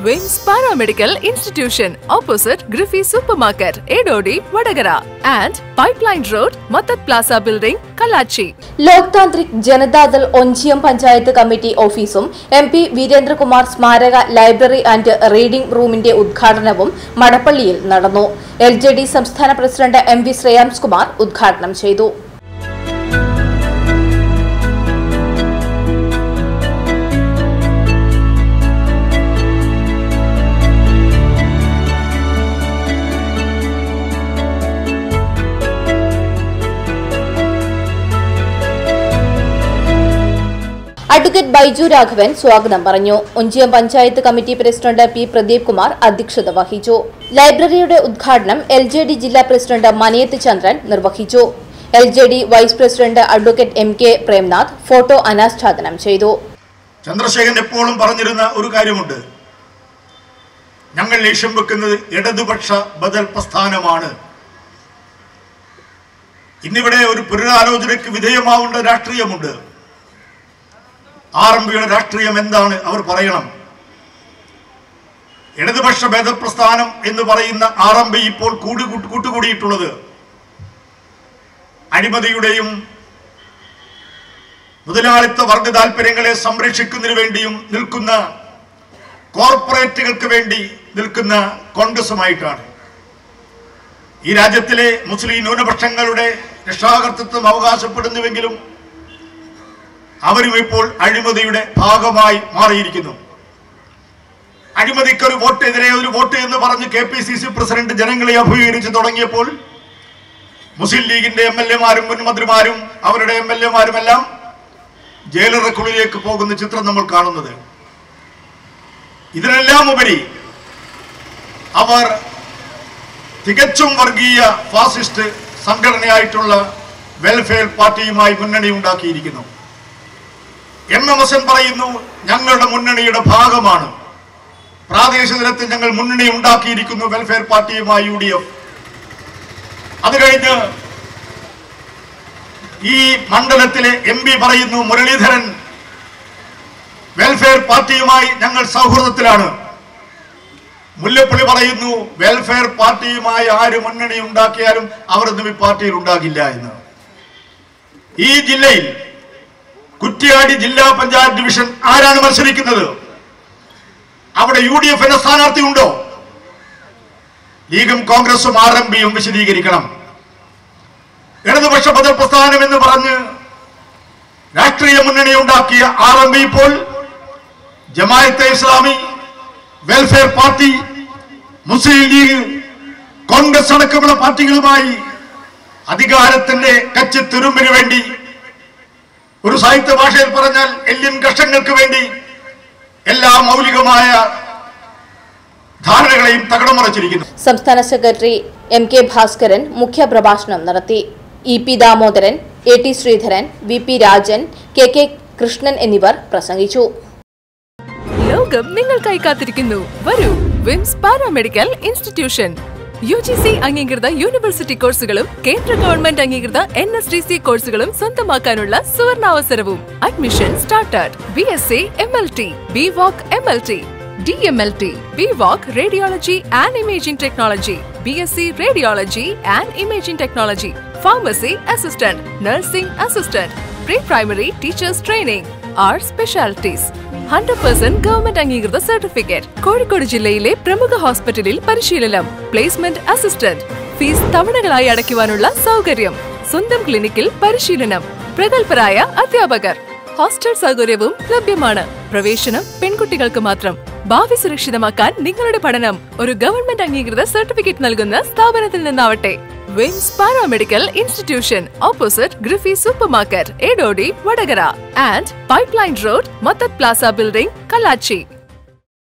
വിംസ് paramedical institution opposite ഗ്രിഫി super market Edodi Vadakara and pipeline road മത്തത് plaza building കലാച്ചി Loktantrik Janata Dal Onchiyam panchayat committee ഓഫീസും എം പി വീരേന്ദ്രകുമാർ സ്മാരക ലൈബ്രറി ആൻഡ് റീഡിംഗ് റൂമിന്റെ ഉദ്ഘാടനവും മടപ്പള്ളിയിൽ നടന്നു എൽ ജെ ഡി സംസ്ഥാന president M V Shreyams Kumar ഉദ്ഘാടനം ചെയ്തു അഡ്വക്കേറ്റ് ബൈജു രാഘവൻ സ്വാഗതം പറഞ്ഞു Onchiyam panchayat committee president P Pradeep Kumar അധ്യക്ഷത വഹിച്ചു ലൈബ്രറിയുടെ ഉദ്ഘാടനം എൽ ജെ ഡി ജില്ലാ പ്രസിഡന്റ് മനയത്ത് ചന്ദ്രൻ നിർവഹിച്ചു L J D vice president advocate M K Premnath photo അനാച്ഛാദനം ചെയ്തു ചന്ദ്രശേഖരൻ എപ്പോഴും പറഞ്ഞിരുന്ന ഒരു കാര്യമുണ്ട് ഞങ്ങൾ ലക്ഷ്യം വെക്കുന്നത് ഇടതുപക്ഷ ബദൽ പ്രസ്ഥാനമാണ് ഇന്നിവിടെ ഒരു പുനരാലോചനയ്ക്ക് വിധേയമാവേണ്ട രാഷ്ട്രീയമുണ്ട് ആർ എം പിയുടെ രാഷ്ട്രീയം എന്താണ് അവർ പറയണം ഇടതുപക്ഷ ഭേദപ്രസ്ഥാനം എന്ന് പറയുന്ന ആർ എം പി ഇപ്പോൾ കൂടി കൂട്ടുകൂടിയിട്ടുള്ളത് അഴിമതിയുടെയും മുതലാളിത്ത വർഗ താല്പര്യങ്ങളെ സംരക്ഷിക്കുന്നതിന് വേണ്ടിയും നിൽക്കുന്ന കോർപ്പറേറ്റുകൾക്ക് വേണ്ടി നിൽക്കുന്ന കോൺഗ്രസുമായിട്ടാണ് ഈ രാജ്യത്തിലെ മുസ്ലിം ന്യൂനപക്ഷങ്ങളുടെ രക്ഷാകർത്തൃത്വം അവകാശപ്പെടുന്നുവെങ്കിലും അവരും ഇപ്പോൾ അഴിമതിയുടെ ഭാഗമായി മാറിയിരിക്കുന്നു അഴിമതിക്കൊരു വോട്ടെതിരെ ഒരു വോട്ട് എന്ന് പറഞ്ഞ് K P C C president ജനങ്ങളെ അഭിമുഖീകരിച്ച് തുടങ്ങിയപ്പോൾ മുസ്ലിം ലീഗിന്റെ എം എൽ എമാരും മുൻമന്ത്രിമാരും അവരുടെ എം എൽ എമാരും എല്ലാം ജയിലറക്കുള്ളിലേക്ക് പോകുന്ന ചിത്രം നമ്മൾ കാണുന്നത് ഇതിനെല്ലാം ഉപരി അവർ തികച്ചും വർഗീയ ഫാസിസ്റ്റ് സംഘടനയായിട്ടുള്ള വെൽഫെയർ പാർട്ടിയുമായി മുന്നണി ഉണ്ടാക്കിയിരിക്കുന്നു എം എം എസ് എൻ പറയുന്നു ഞങ്ങളുടെ മുന്നണിയുടെ ഭാഗമാണ് പ്രാദേശിക തലത്തിൽ ഞങ്ങൾ മുന്നണി ഉണ്ടാക്കിയിരിക്കുന്നു വെൽഫെയർ പാർട്ടിയുമായി യു ഡി എഫ് അത് കഴിഞ്ഞ് ഈ മണ്ഡലത്തിലെ എം പി പറയുന്നു മുരളീധരൻ വെൽഫെയർ പാർട്ടിയുമായി ഞങ്ങൾ സൗഹൃദത്തിലാണ് മുല്ലപ്പള്ളി പറയുന്നു വെൽഫെയർ പാർട്ടിയുമായി ആര് മുന്നണി ഉണ്ടാക്കിയാലും അവരൊന്നും ഈ പാർട്ടിയിൽ ഉണ്ടാകില്ല എന്ന് ഈ ജില്ലയിൽ കുറ്റ്യാടി ജില്ലാ പഞ്ചായത്ത് ഡിവിഷൻ ആരാണ് മത്സരിക്കുന്നത് അവിടെ യു ഡി എഫിന്റെ സ്ഥാനാർത്ഥി ഉണ്ടോ ലീഗും കോൺഗ്രസും ആർ എം പിയും വിശദീകരിക്കണം ഇടതുപക്ഷ ബദൽ പ്രസ്ഥാനം എന്ന് പറഞ്ഞ് രാഷ്ട്രീയ മുന്നണി ഉണ്ടാക്കിയ ആർ എം പി ഇപ്പോൾ ജമായത്തെ ഇസ്ലാമി വെൽഫെയർ പാർട്ടി മുസ്ലിം ലീഗ് കോൺഗ്രസ് അടക്കമുള്ള പാർട്ടികളുമായി അധികാരത്തിന്റെ കച്ചിത്തുരുമ്പിന് വേണ്ടി ഒരു സാഹിത്യ ഭാഷയിൽ പറഞ്ഞാൽ എല്ലിൻ കഷ്ടങ്ങൾക്ക് വേണ്ടി എല്ലാ മൗലികമായ ധാരണകളെയും തകടം മറിച്ചിരിക്കുന്നു സംസ്ഥാന സെക്രട്ടറി എം കെ ഭാസ്കരൻ മുഖ്യപ്രഭാഷണം നടത്തി E P Damodaran A T Sreedharan V P Rajan K K Krishnan എന്നിവർ പ്രസംഗിച്ചു ലോകം നിങ്ങൾക്കായി കാത്തിരിക്കുന്നു വരൂ VIMS paramedical institution U G C അംഗീകൃത യൂണിവേഴ്സിറ്റി കോഴ്സുകളും കേന്ദ്ര ഗവൺമെന്റ് അംഗീകൃത എൻ എസ് ഡി സി കോഴ്സുകളും സ്വന്തമാക്കാനുള്ള സുവർണാവസരവും admission started B S C M L T B voc M L T D M L T B voc radiology and imaging technology B S C radiology and imaging technology pharmacy assistant nursing assistant pre primary teachers training are specialities hundred percent government അംഗീകൃത certificate Kozhikode ജില്ലയിലെ പ്രമുഖ ഹോസ്പിറ്റലിൽ പരിശീലനം placement assistant fees തവണകളായി അടയ്ക്കുവാനുള്ള സൗകര്യം സ്വന്തം ക്ലിനിക്കിൽ പരിശീലനം പ്രഗത്ഭരായ അധ്യാപകർ ഹോസ്റ്റൽ സൗകര്യവും ലഭ്യമാണ് പ്രവേശനം പെൺകുട്ടികൾക്ക് മാത്രം ഭാവി സുരക്ഷിതമാക്കാൻ നിങ്ങളുടെ പഠനം ഒരു ഗവൺമെന്റ് അംഗീകൃത സർട്ടിഫിക്കറ്റ് നൽകുന്ന സ്ഥാപനത്തിൽ നിന്നാവട്ടെ വിംസ് പാരാമെഡിക്കൽ ഇൻസ്റ്റിറ്റ്യൂഷൻ ഓപ്പോസിറ്റ് ഗ്രിഫി super market Edodi Vadakara and pipeline road മത്തത് പ്ലാസ ബിൽഡിംഗ് കലാച്ചി